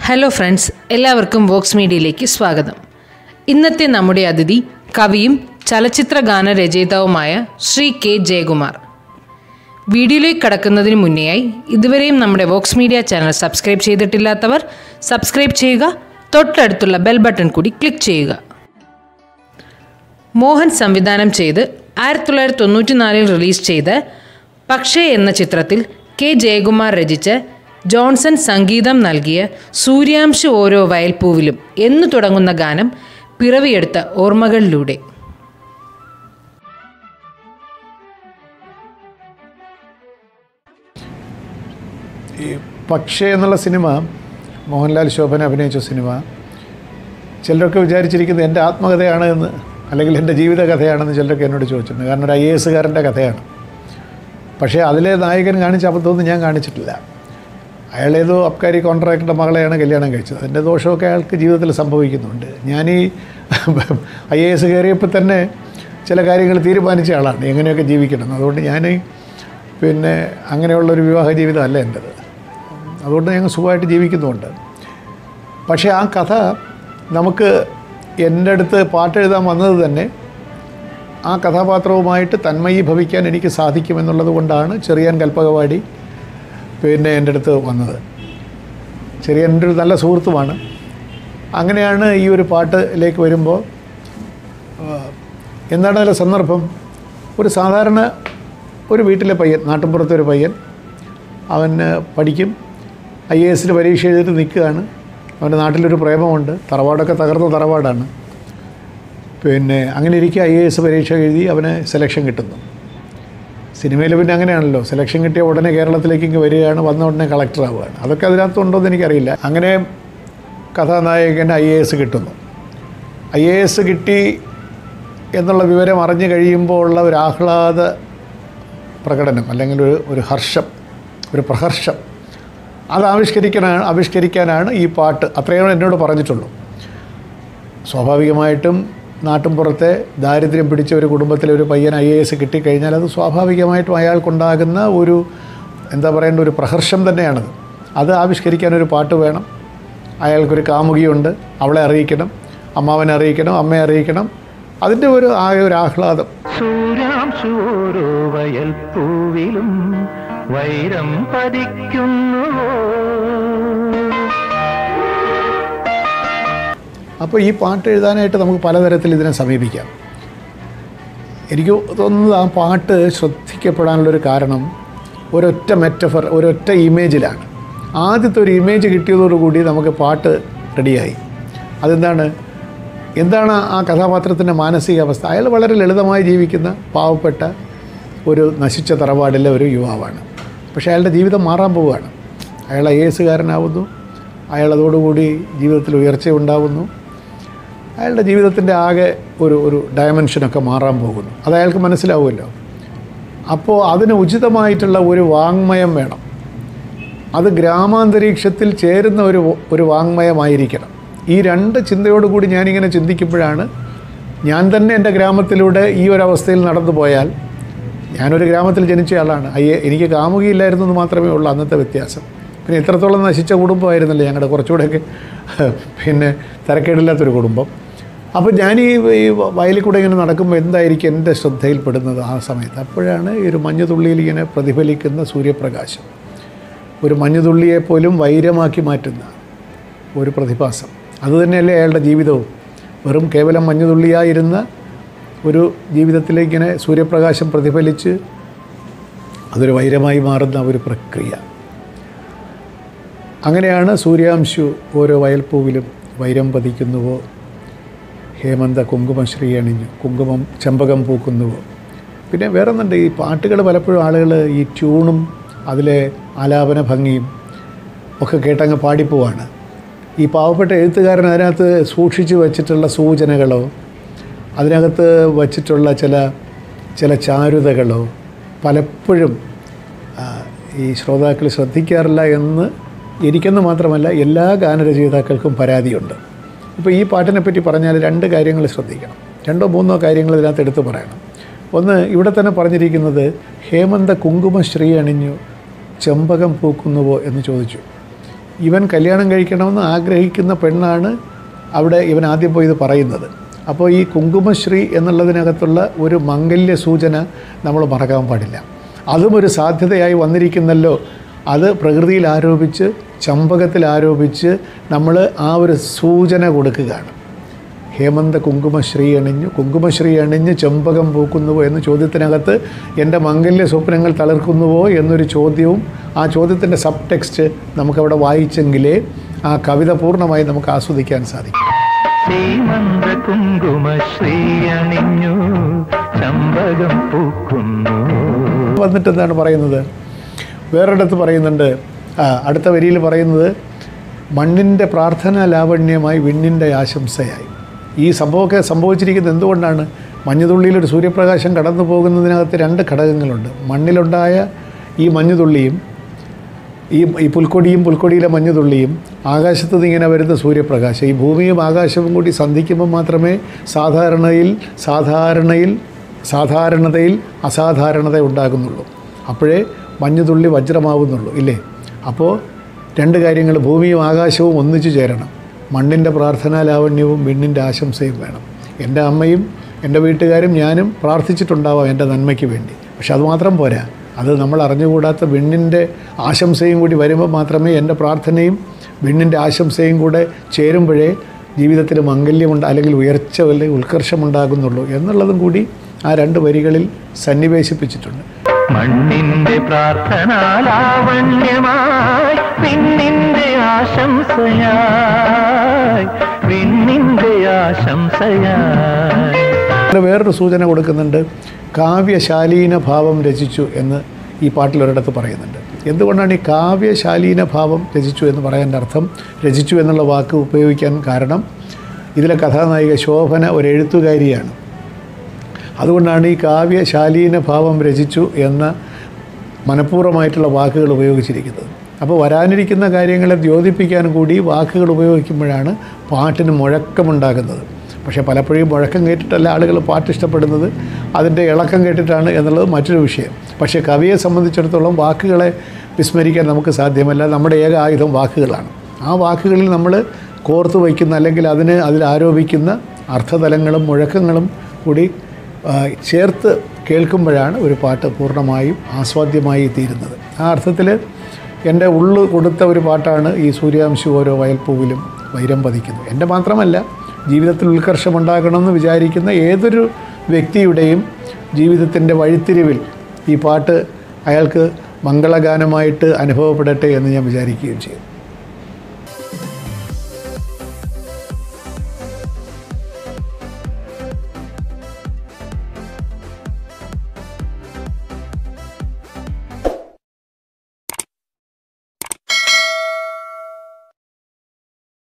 hello friends എല്ലാവർക്കും Woakes മീഡിയയിലേക്ക് സ്വാഗതം ഇന്നത്തെ നമ്മുടെ അതിഥി കവിയും ചലച്ചിത്ര ഗാന രചയിതാവുമായ ശ്രീ കെ ജയകുമാർ വീഡിയോയിലേക്ക് കടക്കുന്നതിന് മുന്നേയായി ഇതുവരെയും നമ്മുടെ വോക്സ് മീഡിയ ചാനൽ സബ്സ്ക്രൈബ് ചെയ്തിട്ടില്ലാത്തവർ സബ്സ്ക്രൈബ് ചെയ്യുക തൊട്ടടുത്തുള്ള ബെൽ ബട്ടൺ കൂടി ക്ലിക്ക് ചെയ്യുക മോഹൻ സംവിധാനം ചെയ്ത് ആയിരത്തി തൊള്ളായിരത്തി തൊണ്ണൂറ്റി നാലിൽ റിലീസ് ചെയ്ത പക്ഷേ എന്ന ചിത്രത്തിൽ കെ ജയകുമാർ രചിച്ച ജോൺസൺ സംഗീതം നൽകിയ സൂര്യാംശു ഓരോ വയൽപ്പൂവിലും എന്നു തുടങ്ങുന്ന ഗാനം പിറവിയെടുത്ത ഓർമ്മകളിലൂടെ ഈ പക്ഷേ എന്നുള്ള സിനിമ മോഹൻലാൽ ശോഭന അഭിനയിച്ച സിനിമ ചിലരൊക്കെ വിചാരിച്ചിരിക്കുന്നത് എൻ്റെ ആത്മകഥയാണ് എന്ന് അല്ലെങ്കിൽ എൻ്റെ ജീവിത കഥയാണെന്ന് ചിലരൊക്കെ എന്നോട് ചോദിച്ചിട്ടുണ്ട് കാരണം ഒരു ഐ എ എസുകാരൻ്റെ കഥയാണ് പക്ഷേ അതിലെ നായകൻ കാണിച്ച അബദ്ധമൊന്നും ഞാൻ കാണിച്ചിട്ടില്ല അയാളേതോ അബ്കാരി കോൺട്രാക്ടറുടെ മകളെയാണ് കല്യാണം കഴിച്ചത് അതിൻ്റെ ദോഷമൊക്കെ അയാൾക്ക് ജീവിതത്തിൽ സംഭവിക്കുന്നുണ്ട് ഞാൻ ഈ ഐ എ എസ് കയറിയപ്പോൾ തന്നെ ചില കാര്യങ്ങൾ തീരുമാനിച്ച ആളാണ് എങ്ങനെയൊക്കെ ജീവിക്കണം അതുകൊണ്ട് ഞാൻ പിന്നെ അങ്ങനെയുള്ളൊരു വിവാഹ ജീവിതമല്ല എൻ്റെത് അതുകൊണ്ട് ഞങ്ങൾ സുഖമായിട്ട് ജീവിക്കുന്നുമുണ്ട് പക്ഷേ ആ കഥ നമുക്ക് എൻ്റെ അടുത്ത് പാട്ടെഴുതാൻ വന്നത് തന്നെ ആ കഥാപാത്രവുമായിട്ട് തന്മയി ഭവിക്കാൻ എനിക്ക് സാധിക്കുമെന്നുള്ളത് കൊണ്ടാണ് ചെറിയാൻ കൽപ്പകവാടി പിന്നെ എൻ്റെ അടുത്ത് വന്നത് ചെറിയാൻ എൻ്റെ ഒരു നല്ല സുഹൃത്തുമാണ് അങ്ങനെയാണ് ഈ ഒരു പാട്ടിലേക്ക് വരുമ്പോൾ ആ, എന്താണ് അതിലെ സന്ദർഭം ഒരു സാധാരണ ഒരു വീട്ടിലെ പയ്യൻ നാട്ടിൻപുറത്തെ ഒരു പയ്യൻ അവന് പഠിക്കും ഐ എ എസിന് പരീക്ഷ എഴുതിയിട്ട് നിൽക്കുകയാണ് അവൻ്റെ നാട്ടിലൊരു പ്രേമമുണ്ട് തറവാടൊക്കെ തകർന്ന തറവാടാണ് പിന്നെ അങ്ങനെ ഇരിക്കുക ഐ എ എസ് പരീക്ഷ എഴുതി അവന് സെലക്ഷൻ കിട്ടുന്നു സിനിമയിൽ പിന്നെ അങ്ങനെയാണല്ലോ സെലക്ഷൻ കിട്ടിയ ഉടനെ കേരളത്തിലേക്ക് ഇങ്ങ് വരികയാണ് വന്ന ഉടനെ കളക്ടർ ആവുകയാണ് അതൊക്കെ അതിനകത്തുണ്ടോ എന്ന് എനിക്കറിയില്ല അങ്ങനെ കഥാനായകന് ഐ എ എസ് കിട്ടുന്നു ഐ എ എസ് കിട്ടി എന്നുള്ള വിവരം അറിഞ്ഞു കഴിയുമ്പോൾ ഉള്ള ഒരു ആഹ്ലാദ പ്രകടനം അല്ലെങ്കിൽ ഒരു ഒരു ഹർഷം ഒരു പ്രഹർഷം അത് ആവിഷ്കരിക്കാനാണ് ആവിഷ്കരിക്കാനാണ് ഈ പാട്ട് അത്രയും എന്നോട് പറഞ്ഞിട്ടുള്ളൂ സ്വാഭാവികമായിട്ടും നാട്ടിൻപുറത്തെ ദാരിദ്ര്യം പിടിച്ച ഒരു കുടുംബത്തിലെ ഒരു പയ്യൻ ഐ എ എസ് കിട്ടിക്കഴിഞ്ഞാൽ അത് സ്വാഭാവികമായിട്ടും അയാൾക്കുണ്ടാകുന്ന ഒരു എന്താ പറയേണ്ട ഒരു പ്രഹർഷം തന്നെയാണത് അത് ആവിഷ്കരിക്കാൻ ഒരു പാട്ട് വേണം അയാൾക്കൊരു കാമുകിയുണ്ട് അവളെ അറിയിക്കണം അമ്മാവനെ അറിയിക്കണം അമ്മയെ അറിയിക്കണം അതിൻ്റെ ഒരു ആയ ഒരു ആഹ്ലാദം സൂര്യാംശോരോ വയൽപ്പൂവിലും വൈരം പതിക്കുന്നുവോ അപ്പോൾ ഈ പാട്ട് എഴുതാനായിട്ട് നമുക്ക് പലതരത്തിൽ ഇതിനെ സമീപിക്കാം എനിക്ക് തോന്നുന്നത് ആ പാട്ട് ശ്രദ്ധിക്കപ്പെടാനുള്ളൊരു കാരണം ഒരൊറ്റ മെറ്റഫർ ഒരൊറ്റ ഇമേജിലാണ് ആദ്യത്തെ ഒരു ഇമേജ് കിട്ടിയതോടുകൂടി നമുക്ക് പാട്ട് റെഡിയായി അതെന്താണ് എന്താണ് ആ കഥാപാത്രത്തിൻ്റെ മാനസികാവസ്ഥ അയാൾ വളരെ ലളിതമായി ജീവിക്കുന്ന പാവപ്പെട്ട ഒരു നശിച്ച തറവാടിലെ ഒരു യുവാവാണ് പക്ഷേ അയാളുടെ ജീവിതം മാറാൻ പോവുകയാണ് അയാൾ ഐ എസുകാരനാവുന്നു അയാൾ അതോടുകൂടി ജീവിതത്തിൽ ഉയർച്ച ഉണ്ടാവുന്നു അയാളുടെ ജീവിതത്തിൻ്റെ ആകെ ഒരു ഒരു ഡയമെൻഷനൊക്കെ മാറാൻ പോകുന്നു അത് അയാൾക്ക് മനസ്സിലാവുമല്ലോ അപ്പോൾ അതിന് ഉചിതമായിട്ടുള്ള ഒരു വാങ്മയം വേണം അത് ഗ്രാമാന്തരീക്ഷത്തിൽ ചേരുന്ന ഒരു ഒരു വാങ്മയമായിരിക്കണം ഈ രണ്ട് ചിന്തയോടുകൂടി ഞാനിങ്ങനെ ചിന്തിക്കുമ്പോഴാണ് ഞാൻ തന്നെ എൻ്റെ ഗ്രാമത്തിലൂടെ ഈ ഒരു അവസ്ഥയിൽ നടന്നു പോയാൽ ഞാനൊരു ഗ്രാമത്തിൽ ജനിച്ച ആളാണ് അയ്യേ എനിക്ക് കാമുകിയില്ലായിരുന്നു എന്ന് മാത്രമേ ഉള്ളൂ അന്നത്തെ വ്യത്യാസം പിന്നെ ഇത്രത്തോളം നശിച്ച കുടുംബമായിരുന്നല്ലേ ഞങ്ങളുടെ കുറച്ചുകൂടെയൊക്കെ പിന്നെ തരക്കേടില്ലാത്തൊരു കുടുംബം അപ്പോൾ ഞാൻ ഈ ഈ വയലിൽ കൂടെ ഇങ്ങനെ നടക്കുമ്പോൾ എന്തായിരിക്കും എൻ്റെ ശ്രദ്ധയിൽപ്പെടുന്നത് ആ സമയത്ത് അപ്പോഴാണ് ഈ ഒരു മഞ്ഞുതുള്ളിയിൽ ഇങ്ങനെ പ്രതിഫലിക്കുന്ന സൂര്യപ്രകാശം ഒരു മഞ്ഞുതുള്ളിയെ പോലും വൈരമാക്കി മാറ്റുന്ന ഒരു പ്രതിഭാസം അതുതന്നെയല്ലേ അയാളുടെ ജീവിതവും വെറും കേവലം മഞ്ഞുതുള്ളിയായിരുന്ന ഒരു ജീവിതത്തിലേക്ക് ഇങ്ങനെ സൂര്യപ്രകാശം പ്രതിഫലിച്ച് അതൊരു വൈരമായി മാറുന്ന ഒരു പ്രക്രിയ അങ്ങനെയാണ് സൂര്യാംശു ഓരോ വയൽപ്പൂവിലും വൈരം പതിക്കുന്നുവോ ഹേമന്ത കുങ്കുമശ്രീ അണിഞ്ഞു കുങ്കുമം ചെമ്പകം പൂക്കുന്നുവോ പിന്നെ വേറെ ഒന്നുണ്ട് ഈ പാട്ടുകൾ പലപ്പോഴും ആളുകൾ ഈ ട്യൂണും അതിലെ ആലാപന ഭംഗിയും ഒക്കെ കേട്ടങ്ങ് പാടിപ്പോവാണ് ഈ പാവപ്പെട്ട എഴുത്തുകാരൻ അതിനകത്ത് സൂക്ഷിച്ചു വച്ചിട്ടുള്ള സൂചനകളോ അതിനകത്ത് വച്ചിട്ടുള്ള ചില ചില ചാരുതകളോ പലപ്പോഴും ആ, ഈ ശ്രോതാക്കൾ ശ്രദ്ധിക്കാറില്ല എന്ന് എനിക്കെന്ന് മാത്രമല്ല എല്ലാ ഗാനരചയിതാക്കൾക്കും പരാതിയുണ്ട് ഇപ്പോൾ ഈ പാട്ടിനെ പറ്റി പറഞ്ഞാൽ രണ്ട് കാര്യങ്ങൾ ശ്രദ്ധിക്കണം രണ്ടോ മൂന്നോ കാര്യങ്ങൾ ഇതിനകത്ത് എടുത്തു പറയണം ഒന്ന് ഇവിടെ തന്നെ പറഞ്ഞിരിക്കുന്നത് ഹേമന്ത കുങ്കുമശ്രീ അണിഞ്ഞു ചെമ്പകം പൂക്കുന്നുവോ എന്ന് ചോദിച്ചു ഇവൻ കല്യാണം കഴിക്കണമെന്ന് ആഗ്രഹിക്കുന്ന പെണ്ണാണ് അവിടെ ഇവൻ ആദ്യം പോയി ഇത് പറയുന്നത് അപ്പോൾ ഈ കുങ്കുമശ്രീ എന്നുള്ളതിനകത്തുള്ള ഒരു മംഗല്യ സൂചന നമ്മൾ മറക്കാൻ പാടില്ല അതും ഒരു സാധ്യതയായി വന്നിരിക്കുന്നല്ലോ അത് പ്രകൃതിയിൽ ആരോപിച്ച് ചമ്പകത്തിൽ ആരോപിച്ച് നമ്മൾ ആ ഒരു സൂചന കൊടുക്കുകയാണ് ഹേമന്ത കുങ്കുമശ്രീ അണിഞ്ഞു കുങ്കുമശ്രീ അണിഞ്ഞ് ചെമ്പകം പൂക്കുന്നുവോ എന്ന ചോദ്യത്തിനകത്ത് എൻ്റെ മംഗല്യ സ്വപ്നങ്ങൾ തളിർക്കുന്നുവോ എന്നൊരു ചോദ്യവും ആ ചോദ്യത്തിൻ്റെ സബ് ടെക്സ്റ്റ് നമുക്കവിടെ വായിച്ചെങ്കിലേ ആ കവിത പൂർണ്ണമായി നമുക്ക് ആസ്വദിക്കാൻ സാധിക്കും സീമന്ത കുങ്കുമശ്രീ അണിഞ്ഞു ചമ്പകം പൂക്കുന്നു വന്നിട്ട് എന്താണ് പറയുന്നത് വേറൊരിടത്ത് പറയുന്നുണ്ട് ആ, അടുത്ത വരിയിൽ പറയുന്നത് മണ്ണിൻ്റെ പ്രാർത്ഥനാ ലാവണ്യമായി വിണ്ണിൻ്റെ ആശംസയായി ഈ സംഭവമൊക്കെ സംഭവിച്ചിരിക്കുന്നത് എന്തുകൊണ്ടാണ് മഞ്ഞുതുള്ളിയിലൊരു സൂര്യപ്രകാശം കടന്നു പോകുന്നതിനകത്ത് രണ്ട് ഘടകങ്ങളുണ്ട് മണ്ണിലുണ്ടായ ഈ മഞ്ഞുതുള്ളിയും ഈ ഈ പുൽക്കൊടിയും പുൽക്കൊടിയിലെ മഞ്ഞുതുള്ളിയും ആകാശത്ത് നിന്ന് ഇങ്ങനെ വരുന്ന സൂര്യപ്രകാശം ഈ ഭൂമിയും ആകാശവും കൂടി സന്ധിക്കുമ്പോൾ മാത്രമേ സാധാരണയിൽ സാധാരണയിൽ സാധാരണതയിൽ അസാധാരണത ഉണ്ടാകുന്നുള്ളൂ അപ്പോഴേ മഞ്ഞുതുള്ളി വജ്രമാവുന്നുള്ളൂ ഇല്ലേ അപ്പോൾ രണ്ട് കാര്യങ്ങൾ ഭൂമിയും ആകാശവും ഒന്നിച്ചു ചേരണം മണ്ണിൻ്റെ പ്രാർത്ഥനാ ലാവണ്യവും വിണ്ണിൻ്റെ ആശംസയും വേണം എൻ്റെ അമ്മയും എൻ്റെ വീട്ടുകാരും ഞാനും പ്രാർത്ഥിച്ചിട്ടുണ്ടാവാം എൻ്റെ നന്മയ്ക്ക് വേണ്ടി പക്ഷെ അതുമാത്രം പോരാ അത് നമ്മൾ അറിഞ്ഞുകൂടാത്ത വിണ്ണിൻ്റെ ആശംസയും കൂടി വരുമ്പോൾ മാത്രമേ എൻ്റെ പ്രാർത്ഥനയും വിണ്ണിൻ്റെ ആശംസയും കൂടെ ചേരുമ്പോഴേ ജീവിതത്തിൽ മംഗല്യമുണ്ട് അല്ലെങ്കിൽ ഉയർച്ച അല്ലെങ്കിൽ ഉത്കർഷമുണ്ടാകുന്നുള്ളൂ എന്നുള്ളതും കൂടി ആ രണ്ട് വരികളിൽ സന്നിവേശിപ്പിച്ചിട്ടുണ്ട് മണ്ണിന്റെ പ്രാർത്ഥനാലാവണ്യമായി പിന്നിന്റെ ആശംസയായി പിന്നിന്റെ ആശംസയായി ഇവിടെ വേറൊരു സൂചന കൊടുക്കുന്നുണ്ട് കാവ്യശാലീന ഭാവം രചിച്ചു എന്ന് ഈ പാട്ടിൽ ഒരിടത്ത് പറയുന്നുണ്ട് എന്തുകൊണ്ടാണ് ഈ കാവ്യശാലീന ഭാവം രചിച്ചു എന്ന് പറയാൻ അർത്ഥം രചിച്ചു എന്നുള്ള വാക്ക് ഉപയോഗിക്കാൻ കാരണം ഇതിലെ കഥാനായിക ശോഭന ഒരു എഴുത്തുകാരിയാണ് അതുകൊണ്ടാണ് ഈ കാവ്യശാലീന ഭാവം രചിച്ചു എന്ന മനഃപൂർവ്വമായിട്ടുള്ള വാക്കുകൾ ഉപയോഗിച്ചിരിക്കുന്നത് അപ്പോൾ വരാനിരിക്കുന്ന കാര്യങ്ങളെ ദ്യോതിപ്പിക്കാൻ കൂടി വാക്കുകൾ ഉപയോഗിക്കുമ്പോഴാണ് പാട്ടിന് മുഴക്കമുണ്ടാകുന്നത് പക്ഷേ പലപ്പോഴും മുഴക്കം കേട്ടിട്ടല്ല ആളുകൾ പാട്ട് ഇഷ്ടപ്പെടുന്നത് അതിൻ്റെ ഇളക്കം കേട്ടിട്ടാണ് എന്നുള്ളത് മറ്റൊരു വിഷയം പക്ഷേ കവിയെ സംബന്ധിച്ചിടത്തോളം വാക്കുകളെ വിസ്മരിക്കാൻ നമുക്ക് സാധ്യമല്ല നമ്മുടെ ഏക ആയുധം വാക്കുകളാണ് ആ വാക്കുകളിൽ നമ്മൾ കോർത്തു വയ്ക്കുന്ന അല്ലെങ്കിൽ അതിന് അതിൽ ആരോപിക്കുന്ന അർത്ഥതലങ്ങളും മുഴക്കങ്ങളും കൂടി ആ, ചേർത്ത് കേൾക്കുമ്പോഴാണ് ഒരു പാട്ട് പൂർണ്ണമായും ആസ്വാദ്യമായി തീരുന്നത് ആ അർത്ഥത്തിൽ എൻ്റെ ഉള്ളു കൊടുത്ത ഒരു പാട്ടാണ് ഈ സൂര്യാംശു ഓരോ വയൽപ്പൂവിലും വൈരം പതിക്കുന്നു എൻ്റെ മാത്രമല്ല ജീവിതത്തിൽ ഉത്കർഷമുണ്ടാകണമെന്ന് വിചാരിക്കുന്ന ഏതൊരു വ്യക്തിയുടെയും ജീവിതത്തിൻ്റെ വഴിത്തിരിവിൽ ഈ പാട്ട് അയാൾക്ക് മംഗളഗാനമായിട്ട് അനുഭവപ്പെടട്ടെ എന്ന് ഞാൻ വിചാരിക്കുകയും ചെയ്യും